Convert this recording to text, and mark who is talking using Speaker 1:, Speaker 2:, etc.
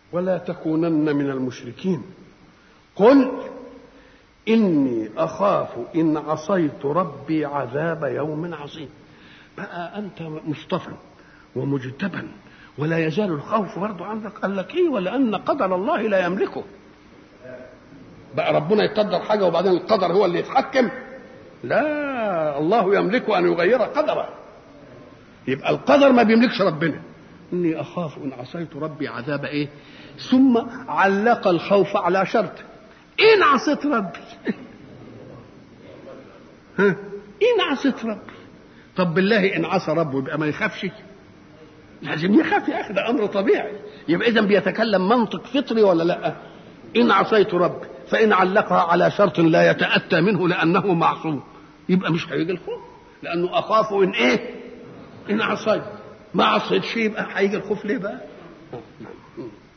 Speaker 1: ولا تكونن من المشركين قل إني أخاف إن عصيت ربي عذاب يوم عظيم بقى أنت مصطفى ومجتبى ولا يزال الخوف برضه عندك قال لك إيه ولأن قدر الله لا يملكه بقى ربنا يقدر حاجة وبعدين القدر هو اللي يتحكم لا الله يملك أن يغير قدره يبقى القدر ما بيملكش ربنا إني أخاف إن عصيت ربي عذاب إيه ثم علق الخوف على شرط إن عصيت ربي ها إن عصيت ربي طب بالله إن عصى ربه يبقى ما يخافش لازم يخاف يا أخي ده أمر طبيعي يبقى إذا بيتكلم منطق فطري ولا لا إن عصيت ربي فإن علقها على شرط لا يتأتى منه لأنه معصوم يبقى مش هيجي الخوف لأنه أخاف إن إيه إن عصيت ما عصيتش يبقى هيجي الخوف ليه بقى